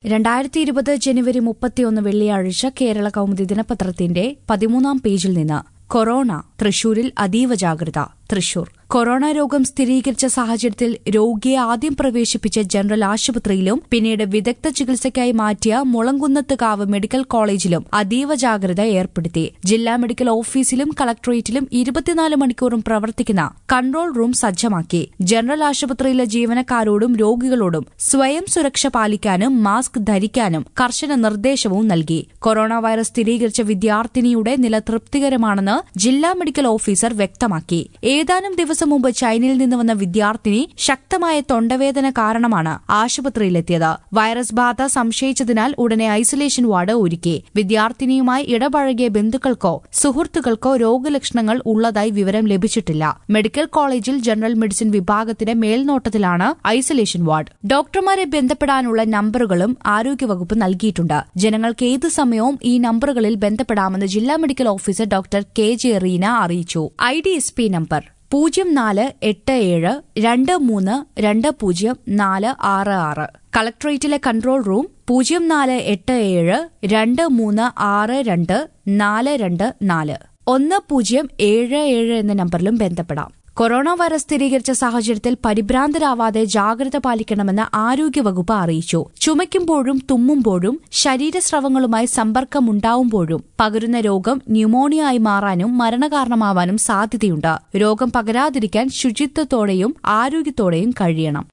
രണ്ടായിരത്തി ഇരുപത് ജനുവരി മുപ്പത്തിയൊന്ന് വെള്ളിയാഴ്ച കേരള കൗമുദി ദിനപത്രത്തിന്റെ പതിമൂന്നാം പേജിൽ നിന്ന് കൊറോണ തൃശൂരിൽ അതീവ ജാഗ്രത തൃശൂർ കൊറോണ രോഗം സ്ഥിരീകരിച്ച സാഹചര്യത്തിൽ രോഗിയെ ആദ്യം പ്രവേശിപ്പിച്ച ജനറൽ ആശുപത്രിയിലും പിന്നീട് വിദഗ്ധ ചികിത്സയ്ക്കായി മാറ്റിയ മുളങ്കുന്നത്തുകാവ് മെഡിക്കൽ കോളേജിലും അതീവ ജാഗ്രത ഏർപ്പെടുത്തി ജില്ലാ മെഡിക്കൽ ഓഫീസിലും കളക്ടറേറ്റിലും ഇരുപത്തിനാല് മണിക്കൂറും പ്രവർത്തിക്കുന്ന കൺട്രോൾ റൂം സജ്ജമാക്കി ജനറൽ ആശുപത്രിയിലെ ജീവനക്കാരോടും രോഗികളോടും സ്വയം സുരക്ഷ പാലിക്കാനും മാസ്ക് ധരിക്കാനും കർശന നിർദ്ദേശവും നൽകി കൊറോണ വൈറസ് സ്ഥിരീകരിച്ച വിദ്യാർത്ഥിനിയുടെ നില തൃപ്തികരമാണെന്ന് ജില്ലാ മെഡിക്കൽ ഓഫീസർ വ്യക്തമാക്കി ഏതാനും ദിവസം മുമ്പ് ചൈനയിൽ നിന്ന് വന്ന വിദ്യാർത്ഥിനി ശക്തമായ തൊണ്ടവേദന കാരണമാണ് ആശുപത്രിയിലെത്തിയത് വൈറസ് ബാധ സംശയിച്ചതിനാൽ ഉടനെ ഐസൊലേഷൻ വാർഡ് ഒരുക്കി വിദ്യാർത്ഥിനിയുമായി ഇടപഴകിയ ബന്ധുക്കൾക്കോ സുഹൃത്തുക്കൾക്കോ രോഗലക്ഷണങ്ങൾ ഉള്ളതായി വിവരം ലഭിച്ചിട്ടില്ല മെഡിക്കൽ കോളേജിൽ ജനറൽ മെഡിസിൻ വിഭാഗത്തിന്റെ മേൽനോട്ടത്തിലാണ് ഐസൊലേഷൻ വാർഡ് ഡോക്ടർമാരെ ബന്ധപ്പെടാനുള്ള നമ്പറുകളും ആരോഗ്യവകുപ്പ് നൽകിയിട്ടുണ്ട് ജനങ്ങൾക്ക് ഏത് സമയവും ഈ നമ്പറുകളിൽ ബന്ധപ്പെടാമെന്ന് ജില്ലാ medical officer doctor K J Reena അറിയിച്ചു I D S P number പൂജ്യം നാല് എട്ട് ഏഴ് രണ്ട് മൂന്ന് രണ്ട് പൂജ്യം നാല് ആറ് ആറ് കളക്ടറേറ്റിലെ കൺട്രോൾ റൂം പൂജ്യം നാല് എട്ട് ഏഴ് രണ്ട് മൂന്ന് ആറ് രണ്ട് നാല് രണ്ട് നാല് ഒന്ന് പൂജ്യം ഏഴ് ഏഴ് എന്ന നമ്പറിലും ബന്ധപ്പെടാം കൊറോണ വൈറസ് സ്ഥിരീകരിച്ച സാഹചര്യത്തിൽ പരിഭ്രാന്തരാവാതെ ജാഗ്രത പാലിക്കണമെന്ന് ആരോഗ്യവകുപ്പ് അറിയിച്ചു ചുമയ്ക്കുമ്പോഴും തുമ്മുമ്പോഴും ശരീരസ്രവങ്ങളുമായി സമ്പർക്കമുണ്ടാവുമ്പോഴും പകരുന്ന രോഗം ന്യൂമോണിയായി മാറാനും മരണകാരണമാവാനും സാധ്യതയുണ്ട് രോഗം പകരാതിരിക്കാൻ ശുചിത്വത്തോടെയും ആരോഗ്യത്തോടെയും കഴിയണം